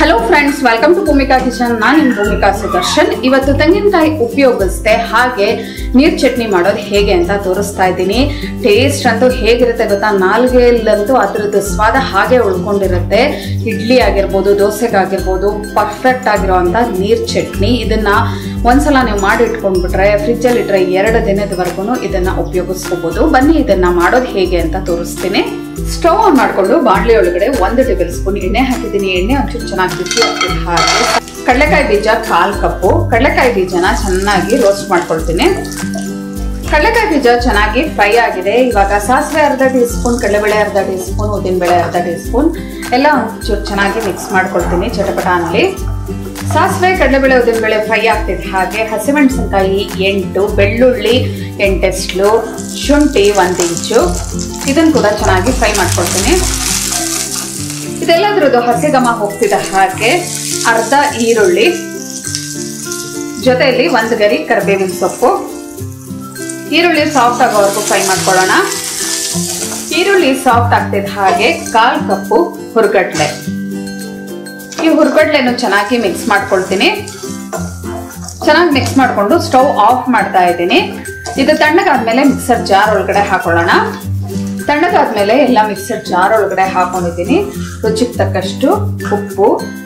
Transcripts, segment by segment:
hello friends welcome to Bhumika kitchen ನಾನು ನಿಮ್ಮ ಭೂಮಿಕಾ ಸುದರ್ಶನ್ ಇವತ್ತು ತೆಂಗಿನಕಾಯಿ ಉಪಯೋಗಿಸ್ದೆ ಹಾಗೆ ನೀರ್ ಚಟ್ನಿ ಮಾಡೋದು ಹೇಗೆ ಅಂತ ತೋರಿಸ್ತಾ ಇದ್ದೀನಿ ಟೇಸ್ಟ್ ಅಂತೂ ಹೇಗಿರುತ್ತೆ ಗೊತ್ತಾ ನಾಲ್ಗೆಯಲ್ಲಂತೂ ಅದ್ರದ್ದು ಸ್ವಾದ ಹಾಗೆ ಉಳ್ಕೊಂಡಿರುತ್ತೆ ಇಡ್ಲಿ ಆಗಿರ್ಬೋದು ದೋಸೆಗಾಗಿರ್ಬೋದು ಪರ್ಫೆಕ್ಟ್ ಆಗಿರೋವಂಥ ನೀರ್ ಚಟ್ನಿ ಇದನ್ನ ಒಂದ್ಸಲ ನೀವು ಮಾಡಿ ಇಟ್ಕೊಂಡ್ಬಿಟ್ರೆ ಫ್ರಿಜ್ಜಲ್ಲಿ ಇಟ್ರೆ ಎರಡು ದಿನದವರೆಗೂ ಇದನ್ನ ಉಪಯೋಗಿಸ್ಕೋಬಹುದು ಬನ್ನಿ ಇದನ್ನ ಮಾಡೋದು ಹೇಗೆ ಅಂತ ತೋರಿಸ್ತೀನಿ ಸ್ಟವ್ ಆನ್ ಮಾಡ್ಕೊಂಡು ಬಾಣಲಿ ಒಳಗಡೆ ಒಂದು ಟೇಬಲ್ ಸ್ಪೂನ್ ಎಣ್ಣೆ ಹಾಕಿದ್ದೀನಿ ಎಣ್ಣೆ ಒಂಚೂರು ಚೆನ್ನಾಗಿ ಬಿಸಿ ಆಗ್ತಿದೆ ಹಾಗೆ ಕಡಲೆಕಾಯಿ ಬೀಜ ಕಾಲ್ ಕಪ್ಪು ಕಡಲೆಕಾಯಿ ಬೀಜನ ಚೆನ್ನಾಗಿ ರೋಸ್ಟ್ ಮಾಡ್ಕೊಳ್ತೀನಿ ಕಡಲೆಕಾಯಿ ಬೀಜ ಚೆನ್ನಾಗಿ ಫ್ರೈ ಆಗಿದೆ ಇವಾಗ ಸಾಸಿವೆ ಅರ್ಧ ಟೀ ಸ್ಪೂನ್ ಕಡಲೆಬೇಳೆ ಅರ್ಧ ಟೀ ಸ್ಪೂನ್ ಉದ್ದಿನಬೇಳೆ ಅರ್ಧ ಟೀ ಸ್ಪೂನ್ ಎಲ್ಲ ಒಂಚೂರು ಚೆನ್ನಾಗಿ ಮಿಕ್ಸ್ ಮಾಡ್ಕೊಳ್ತೀನಿ ಚಟಪಟ ಅನ್ನಲಿ ಸಾಸಿವೆ ಕಡಲೆಬೇಳೆ ಉದ್ದಿನಬೇಳೆ ಫ್ರೈ ಆಗ್ತಿದೆ ಹಾಗೆ ಹಸಿಮೆಣಸಿನಕಾಯಿ ಎಂಟು ಬೆಳ್ಳುಳ್ಳಿ ಎಂಟೆಸ್ಲು ಶುಂಠಿ ಒಂದು ಇಂಚು ಇದನ್ನು ಕೂಡ ಚೆನ್ನಾಗಿ ಫ್ರೈ ಮಾಡ್ಕೊಳ್ತೀನಿ ಇದೆಲ್ಲದ್ರದ್ದು ಹಸಿ ಘಮ ಹೋಗ್ತಿದೆ ಹಾಗೆ ಅರ್ಧ ಈರುಳ್ಳಿ ಜೊತೆಯಲ್ಲಿ ಒಂದು ಗರಿ ಕರಿಬೇವಿನ ಸೊಪ್ಪು ಈರುಳ್ಳಿ ಸಾಫ್ಟ್ ಆಗೋವರೆಗೂ ಫ್ರೈ ಮಾಡ್ಕೊಳ್ಳೋಣ ಈರುಳ್ಳಿ ಸಾಫ್ಟ್ ಆಗ್ತಿದ್ದ ಹಾಗೆ ಕಾಲ್ ಕಪ್ಪು ಹುರ್ಗಡ್ಲೆ ಈ ಹುರ್ಗಡ್ಲೆನು ಚೆನ್ನಾಗಿ ಮಿಕ್ಸ್ ಮಾಡ್ಕೊಳ್ತೀನಿ ಚೆನ್ನಾಗಿ ಮಿಕ್ಸ್ ಮಾಡಿಕೊಂಡು ಸ್ಟವ್ ಆಫ್ ಮಾಡ್ತಾ ಇದ್ದೀನಿ ಇದು ತಣ್ಣಗಾದ್ಮೇಲೆ ಮಿಕ್ಸರ್ ಜಾರ್ ಒಳಗಡೆ ಹಾಕೊಳ್ಳೋಣ ತಣ್ಣಗಾದ್ಮೇಲೆ ಎಲ್ಲ ಮಿಕ್ಸರ್ ಜಾರ್ ಒಳಗಡೆ ಹಾಕೊಂಡಿದ್ದೀನಿ ರುಚಿಗೆ ತಕ್ಕಷ್ಟು ಉಪ್ಪು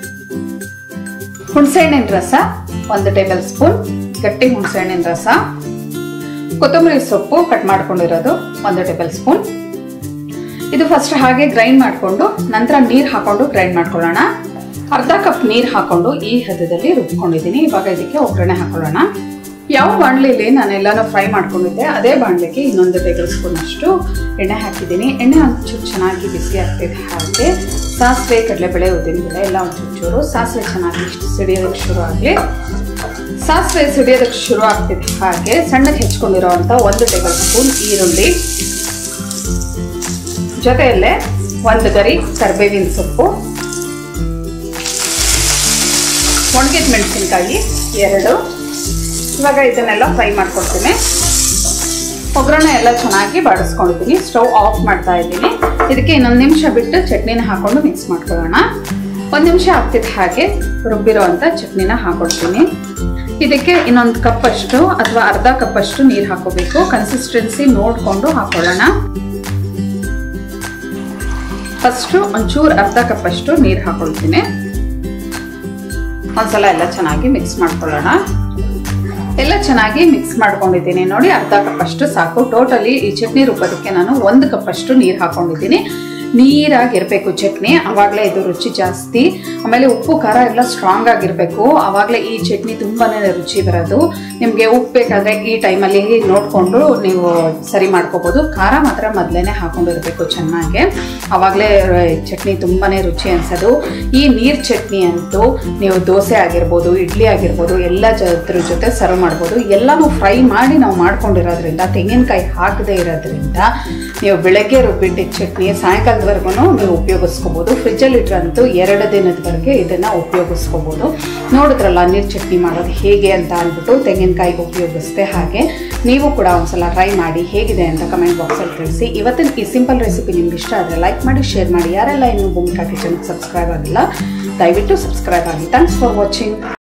ಹುಣಸೆಹಣ್ಣಿನ ರಸ ಒಂದು ಟೇಬಲ್ ಸ್ಪೂನ್ ಗಟ್ಟಿ ಹುಣಸೆಹಣ್ಣಿನ ರಸ ಕೊತ್ತಂಬರಿ ಸೊಪ್ಪು ಕಟ್ ಮಾಡ್ಕೊಂಡಿರೋದು ಒಂದು ಟೇಬಲ್ ಸ್ಪೂನ್ ಇದು ಫಸ್ಟ್ ಹಾಗೆ ಗ್ರೈಂಡ್ ಮಾಡಿಕೊಂಡು ನಂತರ ನೀರು ಹಾಕೊಂಡು ಗ್ರೈಂಡ್ ಮಾಡ್ಕೊಳ್ಳೋಣ ಅರ್ಧ ಕಪ್ ನೀರು ಹಾಕೊಂಡು ಈ ಹದದಲ್ಲಿ ರುಬ್ಕೊಂಡಿದ್ದೀನಿ ಇವಾಗ ಇದಕ್ಕೆ ಒಗ್ಗರಣೆ ಹಾಕೊಳ್ಳೋಣ ಯಾವ ಬಾಣಲಿಲಿ ನಾನೆಲ್ಲಾನು ಫ್ರೈ ಮಾಡ್ಕೊಂಡಿದ್ದೆ ಅದೇ ಬಾಣಲಿಗೆ ಇನ್ನೊಂದು ಟೇಬಲ್ ಸ್ಪೂನ್ ಅಷ್ಟು ಎಣ್ಣೆ ಹಾಕಿದ್ದೀನಿ ಎಣ್ಣೆ ಒಂಚೂರು ಚೆನ್ನಾಗಿ ಬಿಸಿ ಆಗ್ತಿದೆ ಹಾಗೆ ಸಾಸಿವೆ ಕಡಲೆಬೇಳೆ ಉದ್ದಿನಬೇಳೆ ಎಲ್ಲ ಒಂಚೂರು ಚೂರು ಸಾಸಿವೆ ಚೆನ್ನಾಗಿ ಸಿಡಿಯೋದಕ್ಕೆ ಶುರು ಆಗಲಿ ಸಾಸಿವೆ ಸಿಡಿಯೋದಕ್ಕೆ ಶುರು ಆಗ್ತಿದೆ ಹಾಗೆ ಸಣ್ಣಗೆ ಹೆಚ್ಕೊಂಡಿರೋವಂಥ ಒಂದು ಟೇಬಲ್ ಸ್ಪೂನ್ ಈರುಳ್ಳಿ ಜೊತೆಯಲ್ಲೇ ಒಂದು ಗರಿ ಕರಿಬೇವಿನ ಸೊಪ್ಪು ಒಣಗಿದ ಮೆಣಸಿನ್ಕಾಯಿ ಎರಡು ಇವಾಗ ಇದನ್ನೆಲ್ಲ ಫ್ರೈ ಮಾಡ್ಕೊಳ್ತೀನಿ ಒಗ್ಗರಣೆ ಎಲ್ಲ ಚೆನ್ನಾಗಿ ಬಾಡಿಸ್ಕೊಂಡಿದ್ದೀನಿ ಸ್ಟವ್ ಆಫ್ ಮಾಡ್ತಾ ಇದ್ದೀನಿ ಇದಕ್ಕೆ ಇನ್ನೊಂದು ನಿಮಿಷ ಬಿಟ್ಟು ಚಟ್ನಿನ ಹಾಕೊಂಡು ಮಿಕ್ಸ್ ಮಾಡ್ಕೊಳ್ಳೋಣ ಒಂದು ನಿಮಿಷ ಆಗ್ತಿದ್ದ ಹಾಗೆ ರುಬ್ಬಿರೋ ಅಂಥ ಚಟ್ನಿನ ಹಾಕೊಳ್ತೀನಿ ಇದಕ್ಕೆ ಇನ್ನೊಂದು ಕಪ್ ಅಷ್ಟು ಅಥವಾ ಅರ್ಧ ಕಪ್ ಅಷ್ಟು ನೀರು ಹಾಕೋಬೇಕು ಕನ್ಸಿಸ್ಟೆನ್ಸಿ ನೋಡಿಕೊಂಡು ಹಾಕೊಳ್ಳೋಣ ಫಸ್ಟು ಒಂಚೂರು ಅರ್ಧ ಕಪ್ ಅಷ್ಟು ನೀರು ಹಾಕೊಳ್ತೀನಿ ಒಂದ್ಸಲ ಎಲ್ಲ ಚೆನ್ನಾಗಿ ಮಿಕ್ಸ್ ಮಾಡ್ಕೊಳ್ಳೋಣ ಎಲ್ಲ ಚೆನ್ನಾಗಿ ಮಿಕ್ಸ್ ಮಾಡ್ಕೊಂಡಿದ್ದೀನಿ ನೋಡಿ ಅರ್ಧ ಕಪ್ ಅಷ್ಟು ಸಾಕು ಟೋಟಲಿ ಈ ಚಟ್ನಿ ರುಬ್ಬೋದಕ್ಕೆ ನಾನು ಒಂದು ಕಪ್ ಅಷ್ಟು ನೀರು ಹಾಕೊಂಡಿದ್ದೀನಿ ನೀರಾಗಿರ್ಬೇಕು ಚಟ್ನಿ ಆವಾಗಲೇ ಇದು ರುಚಿ ಜಾಸ್ತಿ ಆಮೇಲೆ ಉಪ್ಪು ಖಾರ ಎಲ್ಲ ಸ್ಟ್ರಾಂಗ್ ಆಗಿರಬೇಕು ಆವಾಗಲೇ ಈ ಚಟ್ನಿ ತುಂಬಾನೇ ರುಚಿ ಬರೋದು ನಿಮಗೆ ಉಪ್ಪು ಬೇಕಾದರೆ ಈ ಟೈಮಲ್ಲಿ ನೋಡಿಕೊಂಡು ನೀವು ಸರಿ ಮಾಡ್ಕೋಬೋದು ಖಾರ ಮಾತ್ರ ಮೊದಲೇ ಹಾಕೊಂಡಿರ್ಬೇಕು ಚೆನ್ನಾಗಿ ಆವಾಗಲೇ ಚಟ್ನಿ ತುಂಬಾ ರುಚಿ ಅನ್ಸೋದು ಈ ನೀರು ಚಟ್ನಿ ಅಂತೂ ನೀವು ದೋಸೆ ಆಗಿರ್ಬೋದು ಇಡ್ಲಿ ಆಗಿರ್ಬೋದು ಎಲ್ಲ ಜದ್ರ ಜೊತೆ ಸರ್ವ್ ಮಾಡ್ಬೋದು ಎಲ್ಲನೂ ಫ್ರೈ ಮಾಡಿ ನಾವು ಮಾಡ್ಕೊಂಡಿರೋದ್ರಿಂದ ತೆಂಗಿನಕಾಯಿ ಹಾಕದೇ ಇರೋದ್ರಿಂದ ನೀವು ಬೆಳಗ್ಗೆ ರುಬ್ಬಿಟ್ಟಿದ್ದ ಚಟ್ನಿ ಸಾಯಂಕಾಲದವರೆಗೂ ನೀವು ಉಪಯೋಗಿಸ್ಕೋಬೋದು ಫ್ರಿಜ್ಜಲ್ಲಿ ಇಟ್ರಂತೂ ಎರಡು ದಿನದವರೆಗೆ ಇದನ್ನು ಉಪಯೋಗಿಸ್ಕೋಬೋದು ನೋಡಿದ್ರಲ್ಲ ನೀರು ಚಟ್ನಿ ಮಾಡೋದು ಹೇಗೆ ಅಂತ ಅಂದ್ಬಿಟ್ಟು ತೆಂಗಿನಕಾಯಿಗೆ ಉಪಯೋಗಿಸ್ದೆ ಹಾಗೆ ನೀವು ಕೂಡ ಒಂದ್ಸಲ ಟ್ರೈ ಮಾಡಿ ಹೇಗಿದೆ ಅಂತ ಕಮೆಂಟ್ ಬಾಕ್ಸಲ್ಲಿ ತಿಳಿಸಿ ಇವತ್ತಿನ ಈ ಸಿಂಪಲ್ ರೆಸಿಪಿ ನಿಮ್ಗೆ ಇಷ್ಟ ಆದರೆ ಲೈಕ್ ಮಾಡಿ ಶೇರ್ ಮಾಡಿ ಯಾರೆಲ್ಲ ಇನ್ನೂ ಭೂಮಿಕಾ ಕಿಚನ್ಗೆ ಸಬ್ಸ್ಕ್ರೈಬ್ ಆಗಿಲ್ಲ ದಯವಿಟ್ಟು ಸಬ್ಸ್ಕ್ರೈಬ್ ಆಗಿ ಥ್ಯಾಂಕ್ಸ್ ಫಾರ್ ವಾಚಿಂಗ್